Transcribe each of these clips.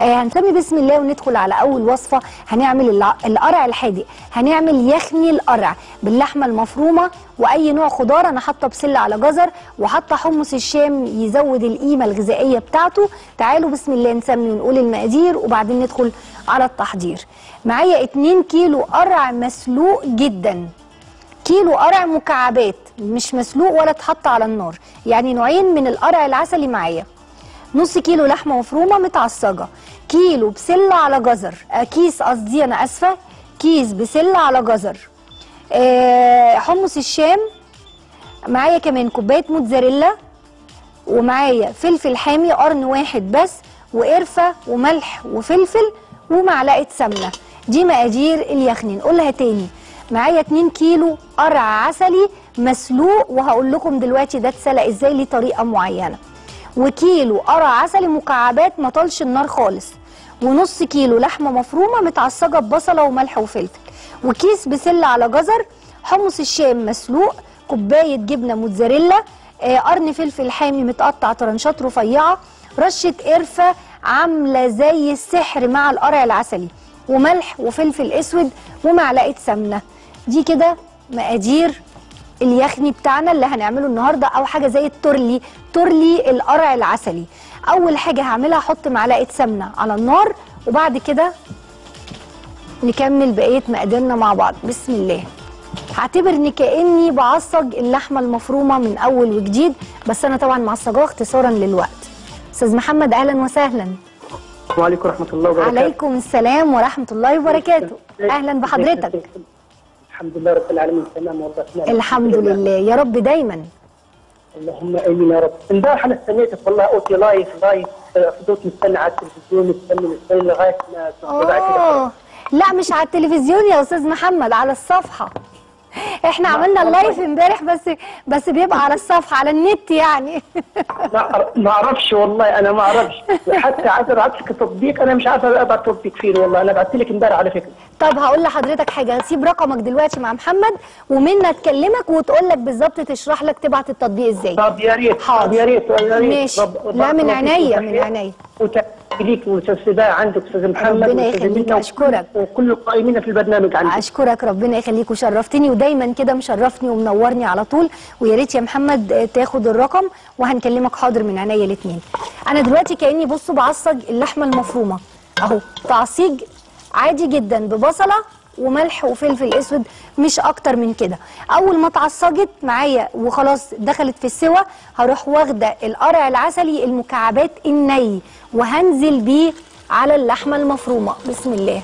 آه هنسمي بسم الله وندخل على اول وصفه هنعمل الع- القرع الحادق هنعمل يخني القرع باللحمه المفرومه واي نوع خضار انا حاطه بسله على جزر وحاطه حمص الشام يزود القيمه الغذائيه بتاعته تعالوا بسم الله نسمي ونقول المقادير وبعدين ندخل على التحضير معايا 2 كيلو قرع مسلوق جدا كيلو قرع مكعبات مش مسلوق ولا اتحط على النار يعني نوعين من القرع العسلي معايا نص كيلو لحمه مفرومه متعصجه كيلو بسله على جزر آه كيس قصدي انا اسفه كيس بسله على جزر آه حمص الشام معايا كمان كوبايه موتزاريلا ومعايا فلفل حامي قرن واحد بس وقرفه وملح وفلفل ومعلقه سمنه دي مقادير اليخني نقولها تاني معايا 2 كيلو قرع عسلي مسلوق وهقول لكم دلوقتي ده اتسلق ازاي ليه طريقه معينه وكيلو قرع عسلي مكعبات ما طالش النار خالص ونص كيلو لحمه مفرومه متعصجه ببصله وملح وفلفل وكيس بسله على جزر حمص الشام مسلوق كوبايه جبنه موتزاريلا آه، قرن فلفل حامي متقطع طرنشات رفيعه رشه قرفه عامله زي السحر مع القرع العسلي وملح وفلفل اسود ومعلقه سمنه دي كده مقادير اليخني بتاعنا اللي هنعمله النهارده او حاجه زي التورلي تورلي القرع العسلي اول حاجه هعملها احط معلقه سمنه على النار وبعد كده نكمل بقيه مقاديرنا مع بعض بسم الله هعتبر ان كاني بعصج اللحمه المفرومه من اول وجديد بس انا طبعا معصجاها اختصارا للوقت استاذ محمد اهلا وسهلا وعليكم ورحمة الله وبركاته عليكم السلام ورحمه الله وبركاته اهلا بحضرتك الحمد لله رب العالمين تمام والله تمام الحمد لله يا رب دايما اللهم امين يا رب امبارح انا استنيتك والله اوتي لايف لايف فضلت مستني على التلفزيون مستني مستني لغايه ما طلعت كده اه لا مش على التلفزيون يا استاذ محمد على الصفحه احنا عملنا اللايف امبارح بس بس بيبقى على الصفحه على النت يعني ما أعرف- ما اعرفش والله انا ما اعرفش حتى عايز ابعت لك تطبيق انا مش عارف ابعت تطبيق فين والله انا بعت لك امبارح على فكره طب هقول لحضرتك حاجه هسيب رقمك دلوقتي مع محمد ومنا تكلمك وتقول لك بالظبط تشرح لك تبعت التطبيق ازاي طب يا ريت حاضر. طب يا ريت يا ريت ماشي. رب- لا، رب- من رب- عينيا، رب- من عينيا. وتحية ليك واستاذ سباع عندك استاذ محمد ربنا وأستاذ يخليك، منى أشكرك. وكل القائمين في البرنامج عندك اشكرك ربنا يخليك وشرفتني ودايما كده مشرفني ومنورني على طول ويا ريت يا محمد آه، تاخد الرقم وهنكلمك حاضر من عينيا الاثنين انا دلوقتي كاني بصوا بعصج اللحمه المفرومه اهو تعصيج عادي جدا ببصله وملح وفلفل اسود مش اكتر من كده اول ما اتعصجت معايا وخلاص دخلت في السوى هروح واخده القرع العسلي المكعبات الني وهنزل بيه على اللحمه المفرومه بسم الله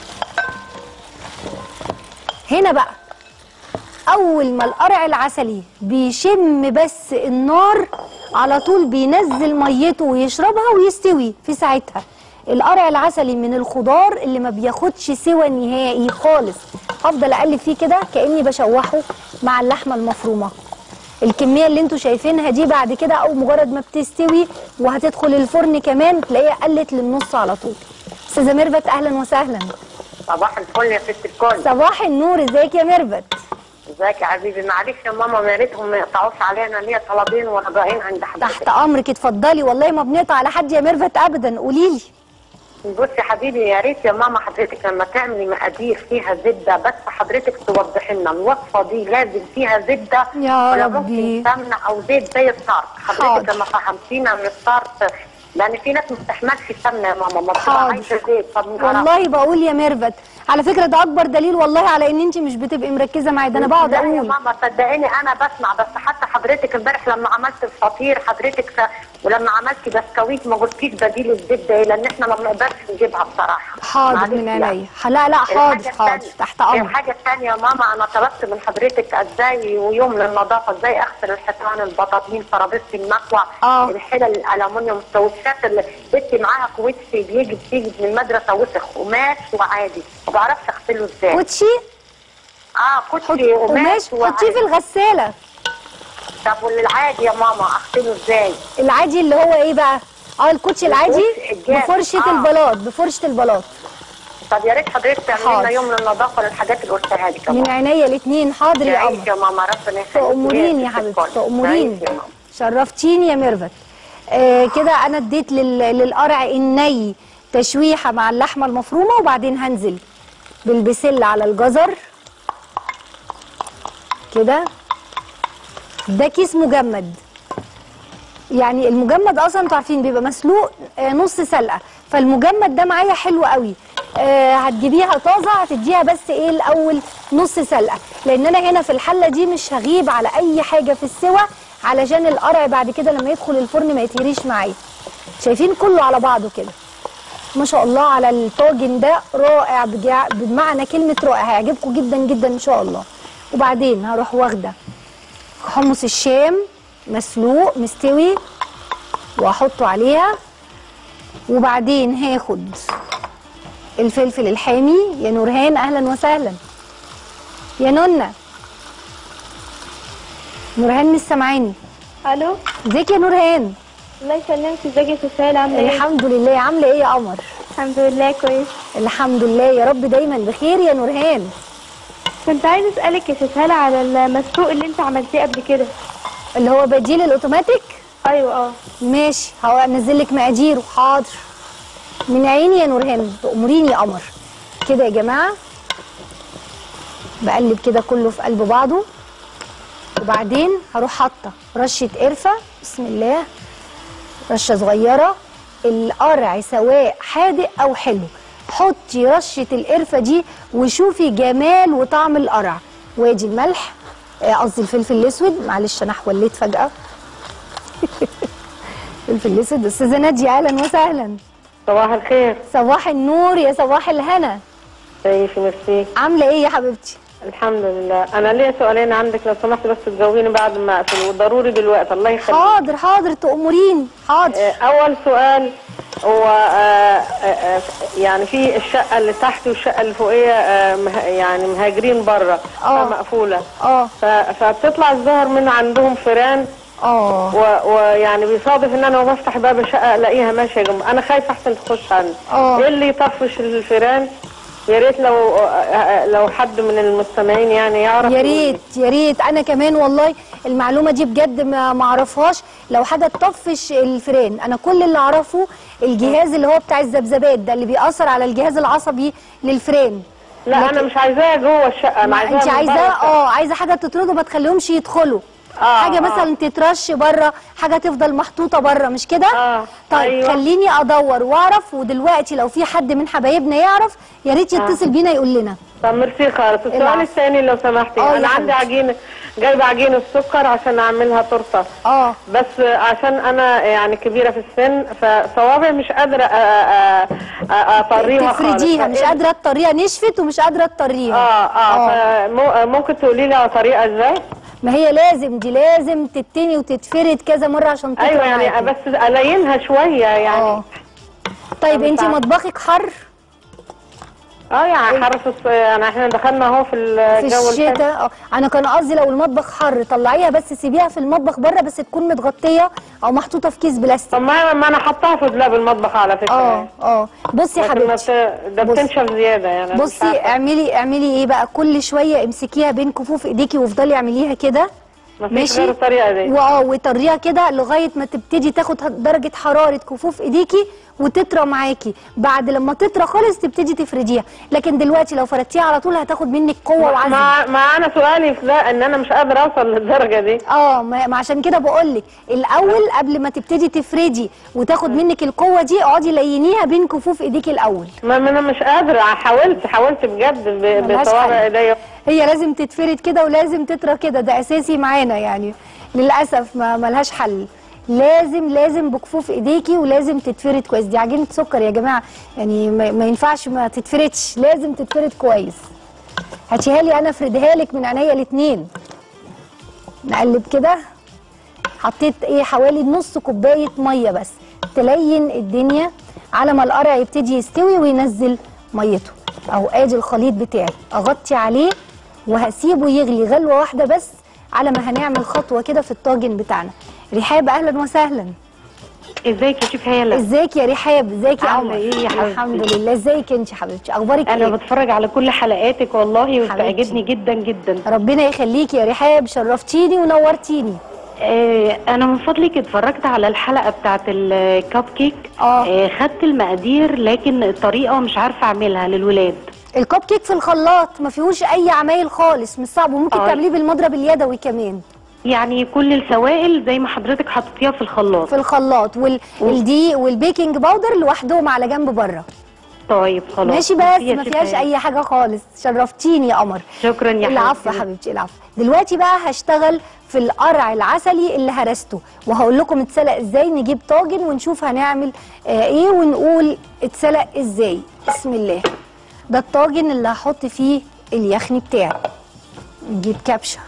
هنا بقى اول ما القرع العسلي بيشم بس النار على طول بينزل ميته ويشربها ويستوي في ساعتها القرع العسلي من الخضار اللي ما بياخدش سوى نهائي خالص هفضل اقلب فيه كده كاني بشوحه مع اللحمه المفرومه الكميه اللي انتوا شايفينها دي بعد كده او مجرد ما بتستوي وهتدخل الفرن كمان تلاقيها قلت للنص على طول استاذه ميرفت اهلا وسهلا صباح الفل يا ست الكل صباح النور ازيك يا ميرفت ازيك يا عزيزي معلش يا ماما يا ريتهم ما يقطعوش علينا ليا طلبين ورجائين عند تحت حضرتك امرك اتفضلي والله ما بنقطع على حد يا ميرفت ابدا قولي لي بصي يا حبيبي يا ريت يا ماما حضرتك لما تعملي مقادير فيها زبده بس حضرتك توضحي لنا الوصفه دي لازم فيها زبده يا ولا ربي. ممكن سمنه او زيت زي الصرف حضرتك حاضر. لما فهمتينا من الصرف لان في ناس ما بتستحملش السمنه يا ماما ما بتبقى حاضر. عايزه زيت طب نعرف. والله بقول يا ميرفت على فكره ده اكبر دليل والله على ان انت مش بتبقي مركزه معايا ده انا بقعد لا يا اقول ماما صدقيني انا بسمع بس حتى حضرتك امبارح لما عملت الفطير حضرتك ف... ولما عملت بسكويت ما قلتيش بديل الزبده ايه لان احنا ما بنقدرش نجيبها بصراحه حاضر معلش من يعني. عينيا لا لا حاضر الحاجة حاضر التانية- تحت امرك الحاجة الثانية يا ماما أنا طلبت من حضرتك إزاي ويوم للنظافة إزاي أغسل الحيطان البطاطين ترابيزة المكوى آه. الحلل الألمونيوم السويتشات اللي بنتي معاها كويتش بيجي بتيجي من المدرسة وسخ قماش وعادي ما بعرفش أغسله إزاي كوتشي اه حط كوتشي قماش وقماش حطيه في الغساله طب والعادي يا ماما اغسله ازاي؟ العادي اللي هو ايه بقى اه الكوتشي العادي الكوتشي الجاف. بفرشه آه. البلاط بفرشه البلاط طب يا ريت حضرتك تعملي حاضر. لنا يوم للنظافه للحاجات اللي قلتها لك يا من ماما عينيا الاثنين حاضر يا تعيش قمر يا ماما ربنا يخليك تأمريني يا حبيبتي تأمريني تعيش يا ماما. شرفتيني يا ميرفت آه كده انا اديت لل... للقرع الني تشويحه مع اللحمه المفرومه وبعدين هنزل بالبسله على الجزر كده ده كيس مجمد يعني المجمد اصلا انتوا عارفين بيبقى مسلوق آه، نص سلقه فالمجمد ده معايا حلو قوي آه هتجيبيها طازه هتديها بس ايه الاول نص سلقه لان انا هنا في الحله دي مش هغيب على اي حاجه في السوى علشان القرع بعد كده لما يدخل الفرن ما يتهريش معايا شايفين كله على بعضه كده ما شاء الله على الطاجن ده رائع بجع... بمعنى كلمه رائع هيعجبكم جدا جدا ان شاء الله وبعدين هروح واخده حمص الشام مسلوق مستوي واحطه عليها وبعدين هاخد الفلفل الحامي يا نورهان اهلا وسهلا يا نونا نورهان مش سامعاني الو ازيك يا نورهان الله يسلمك ازيك يا سهيل عامله ايه الحمد لله عامله ايه يا قمر الحمد لله كويس الحمد لله يا رب دايما بخير يا نورهان كنت عايزه اسالك يا سهيل على المسلوق اللي انت عملتيه قبل كده اللي هو بديل الاوتوماتيك ايوه اه ماشي هنزل لك مقاديره حاضر من عيني يا نورهان تأمريني يا قمر كده يا جماعه بقلب كده كله في قلب بعضه وبعدين هروح حاطه رشه قرفه بسم الله رشه صغيره القرع سواء حادق او حلو حطي رشه القرفه دي وشوفي جمال وطعم القرع وادي الملح آه، قصدي الفلفل الاسود معلش انا حوليت فجاه الفلفل الاسود استاذه ناديه اهلا وسهلا صباح الخير صباح النور يا صباح الهنا تعيشي ميرسي عامله ايه يا حبيبتي الحمد لله انا ليا سؤالين عندك لو سمحت بس تجاوبيني بعد ما اقفل وضروري دلوقتي الله يخليك حاضر حاضر تأمرين حاضر آه، اول سؤال هو آه، آه، آه، يعني في الشقه اللي تحت والشقه اللي فوقيه آه، مه- يعني مهاجرين بره آه. مقفوله اه ف- فبتطلع الظهر من عندهم فيران اه و- ويعني بيصادف ان انا بفتح باب الشقه الاقيها ماشيه جنب انا خايفه احسن تخش عني آه. ايه اللي يطفش الفيران يا ريت لو لو حد من المستمعين يعني يعرف يا يقول لي. ريت يا ريت انا كمان والله المعلومه دي بجد ما ما اعرفهاش لو حاجه تطفش الفران انا كل اللي اعرفه الجهاز اللي هو بتاع الذبذبات ده اللي بيأثر على الجهاز العصبي للفران لا انا لكن- مش عايزاها جوه الشقه انا ما عايزاها انت من عايزاه بره الشقة. اه عايزه حاجه تطرده ما تخليهمش يدخلوا آه، حاجه آه. مثلا تترش بره حاجه تفضل محطوطه بره مش كده آه، طيب أيوة. خليني ادور واعرف ودلوقتي لو في حد من حبايبنا يعرف يا ريت يتصل بينا يقول لنا طب ميرسي خالص السؤال العفو. الثاني لو سمحتي آه، يا انا عندي حبيبتي. عجينه جايبه عجينه السكر عشان اعملها تورته اه بس عشان انا يعني كبيره في السن فصوابعي مش قادره أ- أ- أ- اطريها خالص تفرديها مش فإيه- قادره تطريها نشفت ومش قادره تطريها اه اه فمو- ممكن تقولي لي على طريقه ازاي؟ ما هي لازم دي لازم تتني وتتفرد كذا مره عشان تطلع ايوه يعني معاكي. بس الينها شويه يعني اه طيب مش انت عارفة. مطبخك حر اه يعني حرف الص- يعني احنا دخلنا اهو في في الجو الحلو. الشتاء اه انا كان قصدي لو المطبخ حر طلعيها بس سيبيها في المطبخ بره بس تكون متغطيه او محطوطه في كيس بلاستيك طب ما ما انا حطاها في دولاب المطبخ على فكره اه يعني. اه بصي يا لكن ما حبيبتي بت- ده بصي. بتنشف زياده يعني أنا مش بصي عارفة. اعملي اعملي ايه بقى كل شويه امسكيها بين كفوف ايديكي وافضلي اعمليها كده مفيش غير الطريقه دي واه وطريها كده لغايه ما تبتدي تاخد درجه حراره كفوف ايديكي وتطرى معاكي بعد لما تطرى خالص تبتدي تفرديها لكن دلوقتي لو فردتيها على طول هتاخد منك قوه وعزم مع مع انا سؤالي في ده ان انا مش قادره اوصل للدرجه دي اه ما ما عشان كده بقول لك الاول قبل ما تبتدي تفردي وتاخد منك القوه دي اقعدي لينيها بين كفوف ايديكي الاول ما ما انا مش قادره حاولت حاولت بجد ب- ملهاش بصوابع حل. ايديا هي لازم تتفرد كده ولازم تطرى كده ده اساسي معانا يعني للاسف ما ملهاش حل لازم لازم بكفوف ايديكي ولازم تتفرد كويس دي عجينه سكر يا جماعه يعني ما, ما ينفعش ما تتفردش لازم تتفرد كويس هاتيها لي انا افردها لك من عينيا الاثنين نقلب كده حطيت ايه حوالي نص كوبايه ميه بس تلين الدنيا على ما القرع يبتدي يستوي وينزل ميته اهو ادي الخليط بتاعي اغطي عليه وهسيبه يغلي غلوه واحده بس على ما هنعمل خطوه كده في الطاجن بتاعنا رحاب اهلا وسهلا ازيك يا شيف هاله ازيك يا رحاب ازيك يا عاملة قمر ايه يا حبيبتي؟ الحمد لله ازيك انت يا حبيبتي اخبارك انا ايه بتفرج على كل حلقاتك والله وبتعجبني جدا جدا ربنا يخليكي يا رحاب شرفتيني ونورتيني آه انا من فضلك اتفرجت على الحلقه بتاعت الكب كيك آه. آه خدت المقادير لكن الطريقه مش عارفه اعملها للولاد الكب كيك في الخلاط ما فيهوش اي عمايل خالص مش صعب وممكن آه. تعمليه بالمضرب اليدوي كمان يعني كل السوائل زي ما حضرتك حطيتيها في الخلاط في الخلاط والدقيق والبيكنج باودر لوحدهم على جنب بره طيب خلاص ماشي بس ميرسي يا ما شيف فيهاش هاني. اي حاجه خالص شرفتيني يا قمر شكرا يا العفو يا حبيبتي. حبيبتي العفو دلوقتي بقى هشتغل في القرع العسلي اللي هرسته وهقول لكم اتسلق ازاي نجيب طاجن ونشوف هنعمل آه ايه ونقول اتسلق ازاي بسم الله ده الطاجن اللي هحط فيه اليخني بتاعي نجيب كبشه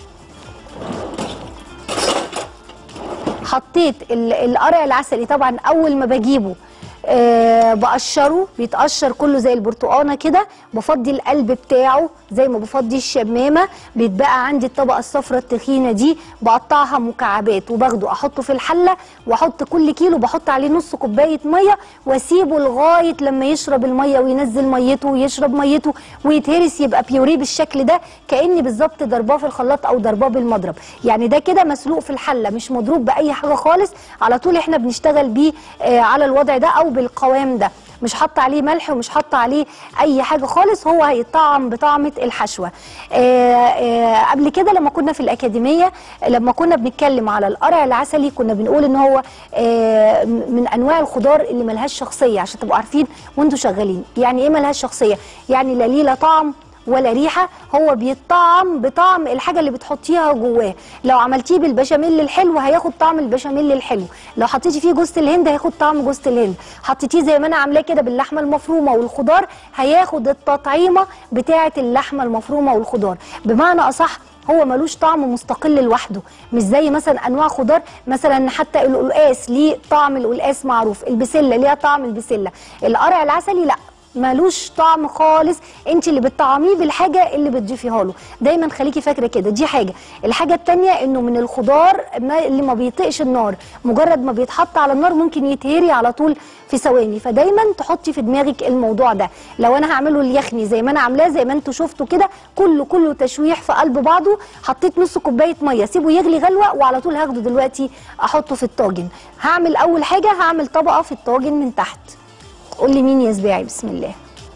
حطيت ال- القرع العسلي طبعا اول ما بجيبه أه بقشره بيتقشر كله زي البرتقانه كده بفضي القلب بتاعه زي ما بفضي الشمامه بيتبقى عندي الطبقه الصفراء التخينه دي بقطعها مكعبات وباخده احطه في الحله واحط كل كيلو بحط عليه نص كوبايه ميه واسيبه لغايه لما يشرب الميه وينزل ميته ويشرب ميته ويتهرس يبقى بيوريه بالشكل ده كاني بالظبط ضرباه في الخلاط او ضرباه بالمضرب يعني ده كده مسلوق في الحله مش مضروب باي حاجه خالص على طول احنا بنشتغل بيه آه على الوضع ده او بالقوام ده مش حاطه عليه ملح ومش حاطه عليه اي حاجه خالص هو هيطعم بطعمه الحشوه آه آه قبل كده لما كنا في الاكاديميه لما كنا بنتكلم على القرع العسلي كنا بنقول ان هو آه من انواع الخضار اللي ملهاش شخصيه عشان تبقوا عارفين وانتوا شغالين يعني ايه ملهاش شخصيه يعني لا ليه لا طعم ولا ريحه هو بيطعم بطعم الحاجه اللي بتحطيها جواه لو عملتيه بالبشاميل الحلو هياخد طعم البشاميل الحلو لو حطيتي فيه جوز الهند هياخد طعم جوز الهند حطيتيه زي ما انا عاملاه كده باللحمه المفرومه والخضار هياخد التطعيمه بتاعه اللحمه المفرومه والخضار بمعنى اصح هو ملوش طعم مستقل لوحده مش زي مثلا انواع خضار مثلا حتى القلقاس ليه طعم القلقاس معروف البسله ليها طعم البسله القرع العسلي لا ملوش طعم خالص انت اللي بتطعميه بالحاجه اللي بتضيفيها له دايما خليكي فاكره كده دي حاجه الحاجه التانية انه من الخضار ما اللي ما بيطيقش النار مجرد ما بيتحط على النار ممكن يتهري على طول في ثواني فدايما تحطي في دماغك الموضوع ده لو انا هعمله اليخني زي ما انا عاملاه زي ما انتوا شفتوا كده كله كله تشويح في قلب بعضه حطيت نص كوبايه ميه سيبه يغلي غلوه وعلى طول هاخده دلوقتي احطه في الطاجن هعمل اول حاجه هعمل طبقه في الطاجن من تحت قول لي مين يا سباعي بسم الله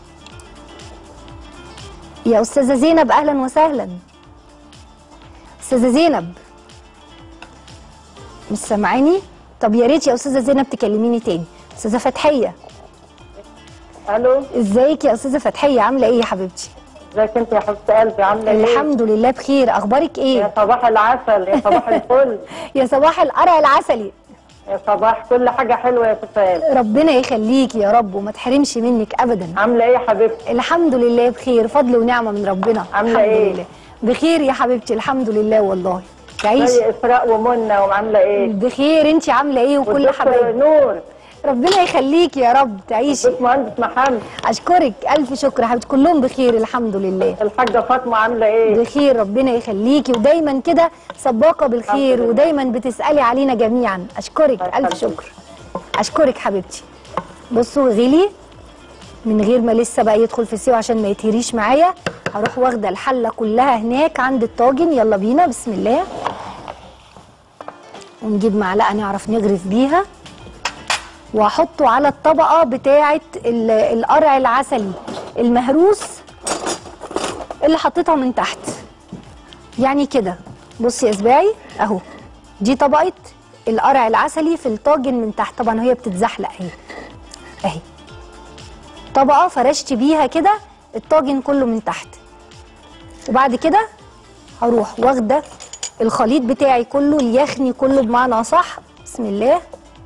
يا استاذه زينب اهلا وسهلا استاذه زينب مش سامعاني طب يا ريت يا استاذه زينب تكلميني تاني استاذه فتحيه الو ازيك يا استاذه فتحيه عامله ايه يا حبيبتي ازيك انت يا حبيبه قلبي عامله ايه؟ الحمد لله بخير اخبارك يا ايه صباح العسل يا صباح الفل يا صباح القرع العسلي يا صباح كل حاجه حلوه يا سفال ربنا يخليكي يا رب وما تحرمش منك ابدا عامله ايه يا حبيبتي؟ الحمد لله بخير فضل ونعمه من ربنا عاملة الحمد إيه؟ لله بخير يا حبيبتي الحمد لله والله تعيشي زي اسراء ومنى وعامله ايه؟ بخير انت عامله ايه وكل والدكتور حبايبي نور ربنا يخليكي يا رب تعيشي باشمهندس محمد اشكرك الف شكر يا حبيبتي كلهم بخير الحمد لله الحاجه فاطمه عامله ايه؟ بخير ربنا يخليكي ودايما كده سباقه بالخير لله. ودايما بتسالي علينا جميعا اشكرك الله الف يخليك. شكر اشكرك حبيبتي بصوا غلي من غير ما لسه بقى يدخل في السوا عشان ما يتهريش معايا هروح واخده الحله كلها هناك عند الطاجن يلا بينا بسم الله ونجيب معلقه نعرف نغرف بيها واحطه على الطبقه بتاعه ال- القرع العسلي المهروس اللي حطيتها من تحت يعني كده بصي يا سباعي اهو دي طبقه القرع العسلي في الطاجن من تحت طبعا هي بتتزحلق اهي اهي طبقه فرشت بيها كده الطاجن كله من تحت وبعد كده هروح واخده الخليط بتاعي كله اليخني كله بمعنى صح بسم الله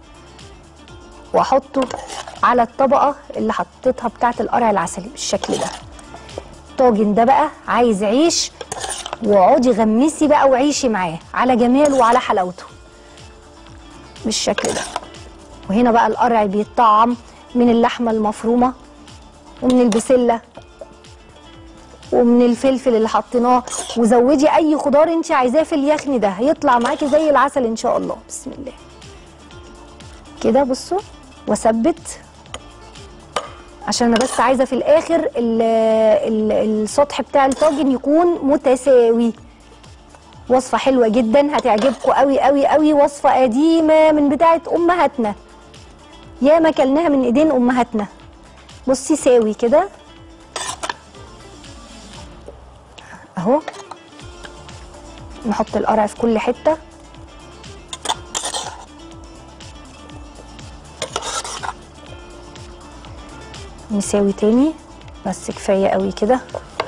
واحطه على الطبقه اللي حطيتها بتاعه القرع العسلي بالشكل ده الطاجن ده بقى عايز عيش واقعدي غمسي بقى وعيشي معاه على جماله وعلى حلاوته بالشكل ده وهنا بقى القرع بيتطعم من اللحمه المفرومه ومن البسله ومن الفلفل اللي حطيناه وزودي اي خضار انت عايزاه في اليخني ده هيطلع معاكي زي العسل ان شاء الله بسم الله كده بصوا واثبت عشان انا بس عايزه في الاخر ال ال السطح بتاع الطاجن يكون متساوي وصفه حلوه جدا هتعجبكم قوي قوي قوي وصفه قديمه من بتاعه امهاتنا ياما كلناها من ايدين امهاتنا بصي ساوي كده اهو نحط القرع في كل حته نساوي تاني بس كفايه قوي كده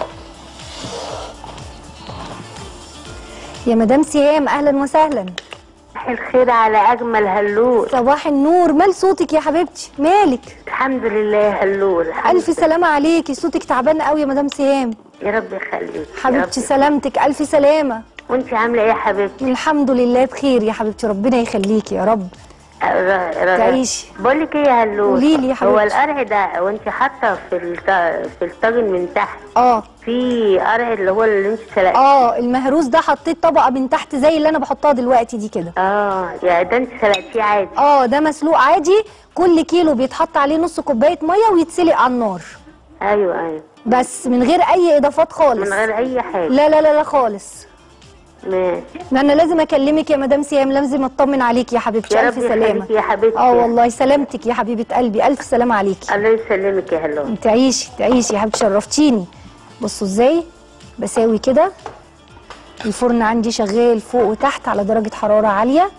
يا مدام سهام اهلا وسهلا صباح الخير على اجمل هلول صباح النور مال صوتك يا حبيبتي مالك الحمد لله يا هلول الحمد الف سلامه عليكي صوتك تعبان قوي يا مدام سهام يا رب يخليك يا حبيبتي رب. سلامتك الف سلامه وانت عامله ايه يا حبيبتي الحمد لله بخير يا حبيبتي ربنا يخليكي يا رب تعيشي. بقول لك ايه يا هلول قوليلي يا هو حبيبتي. القرع ده وانت حاطه في الط... في الطاجن من تحت اه في قرع اللي هو اللي انت سلقتيه اه المهروس ده حطيت طبقه من تحت زي اللي انا بحطها دلوقتي دي كده اه يا ده انت سلقتيه عادي اه ده مسلوق عادي كل كيلو بيتحط عليه نص كوبايه ميه ويتسلق على النار ايوه ايوه بس من غير اي اضافات خالص من غير اي حاجه لا لا لا لا خالص ماشي ده انا لازم اكلمك يا مدام سيام لازم اطمن عليكي يا حبيبتي يا الف رب سلامه يخليكي يا حبيبتي اه والله سلامتك يا حبيبه قلبي الف سلامه عليكي الله يسلمك يا هلول تعيشي تعيشي يا حبيبتي شرفتيني بصوا ازاي بساوي كده الفرن عندي شغال فوق وتحت على درجه حراره عاليه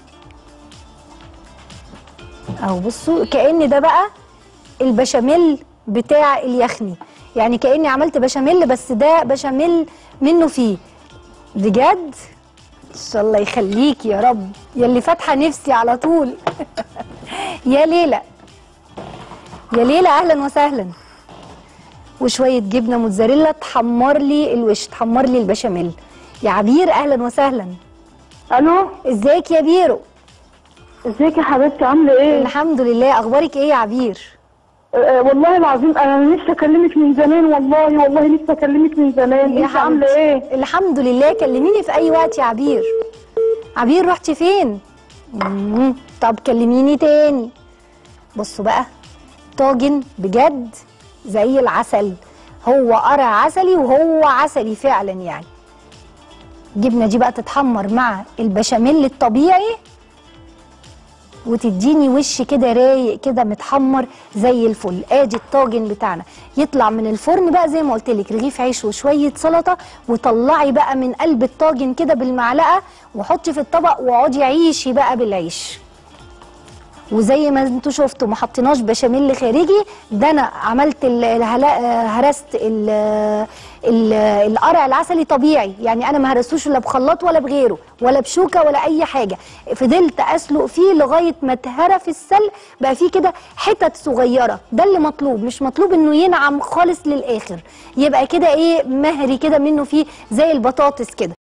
اهو بصوا كأن ده بقى البشاميل بتاع اليخني يعني كأني عملت بشاميل بس ده بشاميل منه فيه بجد ان شاء الله يخليك يا رب يا اللي فاتحه نفسي على طول يا ليلى يا ليلى اهلا وسهلا وشويه جبنه موتزاريلا تحمر لي الوش تحمر لي البشاميل يا عبير اهلا وسهلا الو ازيك يا بيرو ازيك يا حبيبتي عامله ايه الحمد لله اخبارك ايه يا عبير آه والله العظيم انا نفسي اكلمك من زمان والله والله نفسي اكلمك من زمان يا انت عامله حبيبتي ايه الحمد لله كلميني في اي وقت يا عبير عبير رحتي فين مم. طب كلميني تاني بصوا بقى طاجن بجد زي العسل هو قرع عسلي وهو عسلي فعلا يعني الجبنه دي بقى تتحمر مع البشاميل الطبيعي وتديني وش كده رايق كده متحمر زي الفل ادي الطاجن بتاعنا يطلع من الفرن بقى زي ما قلت لك رغيف عيش وشويه سلطه وطلعي بقى من قلب الطاجن كده بالمعلقه وحطي في الطبق واقعدي عيشي بقى بالعيش وزي ما انتوا شفتوا ما حطيناش بشاميل خارجي ده انا عملت ال- الهلا- هرست ال- ال- القرع العسلي طبيعي يعني انا ما هرستوش لا بخلاط ولا بغيره ولا بشوكه ولا اي حاجه فضلت اسلق فيه لغايه ما اتهرى في السلق بقى فيه كده حتت صغيره ده اللي مطلوب مش مطلوب انه ينعم خالص للاخر يبقى كده ايه مهري كده منه فيه زي البطاطس كده